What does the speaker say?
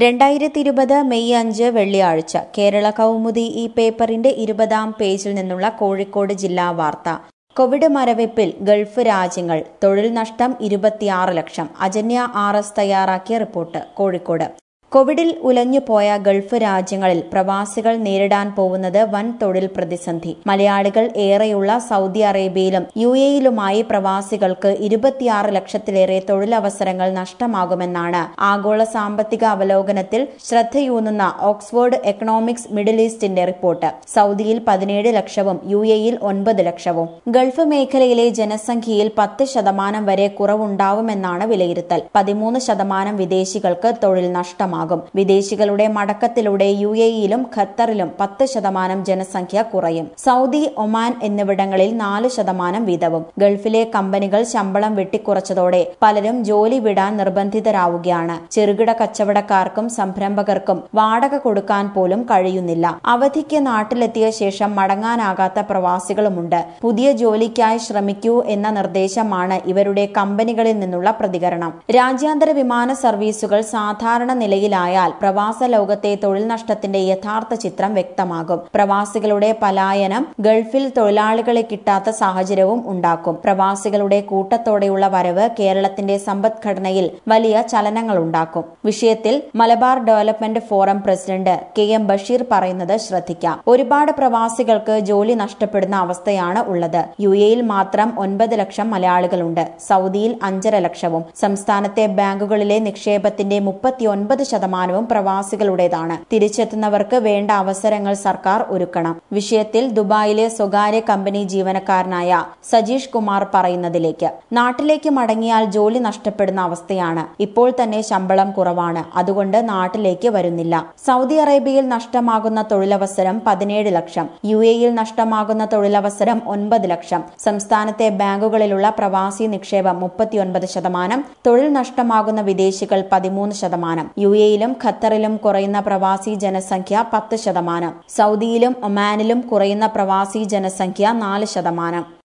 രണ്ടായിരത്തി ഇരുപത് മെയ് അഞ്ച് വെള്ളിയാഴ്ച കേരള കൗമുദി ഈ പേപ്പറിന്റെ ഇരുപതാം പേജിൽ നിന്നുള്ള കോഴിക്കോട് ജില്ലാ വാർത്ത കോവിഡ് മരവിപ്പിൽ ഗൾഫ് രാജ്യങ്ങൾ തൊഴിൽ നഷ്ടം ഇരുപത്തിയാറ് ലക്ഷം അജന്യ ആർ എസ് തയ്യാറാക്കിയ റിപ്പോർട്ട് കോഴിക്കോട് കോവിഡിൽ ഉലഞ്ഞുപോയ ഗൾഫ് രാജ്യങ്ങളിൽ പ്രവാസികൾ നേരിടാൻ പോകുന്നത് വൻ തൊഴിൽ പ്രതിസന്ധി മലയാളികൾ ഏറെയുള്ള സൗദി അറേബ്യയിലും യു എയിലുമായി പ്രവാസികൾക്ക് ഇരുപത്തിയാറ് ലക്ഷത്തിലേറെ തൊഴിലവസരങ്ങൾ നഷ്ടമാകുമെന്നാണ് ആഗോള സാമ്പത്തിക അവലോകനത്തിൽ ശ്രദ്ധയൂന്നുന്ന ഓക്സ്ഫോർഡ് എക്കണോമിക്സ് മിഡിൽ ഈസ്റ്റിന്റെ റിപ്പോർട്ട് സൗദിയിൽ പതിനേഴ് ലക്ഷവും യു എയിൽ ഒൻപത് ലക്ഷവും ഗൾഫ് മേഖലയിലെ ജനസംഖ്യയിൽ പത്ത് ശതമാനം വരെ കുറവുണ്ടാവുമെന്നാണ് വിലയിരുത്തൽ പതിമൂന്ന് ശതമാനം വിദേശികൾക്ക് തൊഴിൽ നഷ്ടമാകും വിദേശികളുടെ മടക്കത്തിലൂടെ യു എയിലും ഖത്തറിലും പത്ത് ശതമാനം ജനസംഖ്യ കുറയും സൗദി ഒമാൻ എന്നിവിടങ്ങളിൽ നാല് ശതമാനം വീതവും ഗൾഫിലെ കമ്പനികൾ ശമ്പളം വെട്ടിക്കുറച്ചതോടെ പലരും ജോലി വിടാൻ നിർബന്ധിതരാവുകയാണ് ചെറുകിട കച്ചവടക്കാർക്കും സംരംഭകർക്കും വാടക കൊടുക്കാൻ പോലും കഴിയുന്നില്ല അവധിക്ക് നാട്ടിലെത്തിയ ശേഷം മടങ്ങാനാകാത്ത പ്രവാസികളുമുണ്ട് പുതിയ ജോലിക്കായി ശ്രമിക്കൂ എന്ന നിർദ്ദേശമാണ് ഇവരുടെ കമ്പനികളിൽ നിന്നുള്ള പ്രതികരണം രാജ്യാന്തര വിമാന സർവീസുകൾ സാധാരണ നിലയിലായാൽ പ്രവാസ ലോകത്തെ തൊഴിൽ നഷ്ടത്തിന്റെ യഥാർത്ഥ ചിത്രം വ്യക്തമാകും പ്രവാസികളുടെ പലായനം ഗൾഫിൽ തൊഴിലാളികളെ കിട്ടാത്ത സാഹചര്യവും ഉണ്ടാക്കും പ്രവാസികളുടെ കൂട്ടത്തോടെയുള്ള വരവ് കേരളത്തിന്റെ സമ്പദ്ഘടനയിൽ വലിയ ചലനങ്ങളുണ്ടാക്കും വിഷയത്തിൽ Malabar development forum president K M Basheer പറയുന്നത് ശ്രദ്ധിക്കാം ഒരുപാട് പ്രവാസികൾക്ക് ജോലി നഷ്ടപ്പെടുന്ന അവസ്ഥയാണ് ഉള്ളത് യു എയിൽ മാത്രം ഒൻപത് ലക്ഷം മലയാളികളുണ്ട് സൗദിയിൽ അഞ്ചര ലക്ഷവും സംസ്ഥാനത്തെ ബാങ്കുകളിലെ നിക്ഷേപത്തിന്റെ മുപ്പത്തിയൊൻപത് ശതമാനവും പ്രവാസികളുടേതാണ് തിരിച്ചെത്തുന്നവർക്ക് വേണ്ട അവസരങ്ങൾ സർക്കാർ ഒരുക്കണം വിഷയത്തിൽ ദുബായിലെ സ്വകാര്യ കമ്പനി ജീവനക്കാരനായ സജീഷ് കുമാർ പറയുന്നതിലേക്ക് നാട്ടിലേക്ക് മടങ്ങിയാൽ ജോലി നഷ്ടപ്പെടുന്ന അവസ്ഥയാണ് ഇപ്പോൾ തന്നെ ശമ്പളം കുറവാണ് അതുകൊണ്ട് നാട്ടിലേക്ക് വരുന്നില്ല സൗദി അറേബ്യയിൽ നഷ്ടമാകുന്ന തൊഴിലവസരം പതിനേഴ് ലക്ഷം യു എയിൽ നഷ്ടമാകുന്ന തൊഴിലവസരം ഒൻപത് ലക്ഷം സംസ്ഥാനത്തെ ബാങ്കുകളിലുള്ള പ്രവാസി നിക്ഷേപം മുപ്പത്തിയൊൻപത് ശതമാനം തൊഴിൽ നഷ്ടമാകുന്ന വിദേശികൾ പതിമൂന്ന് ശതമാനം യു എയിലും ഖത്തറിലും കുറയുന്ന പ്രവാസി ജനസംഖ്യ പത്ത് ശതമാനം സൗദിയിലും ഒമാനിലും കുറയുന്ന പ്രവാസി ജനസംഖ്യ നാല് ശതമാനം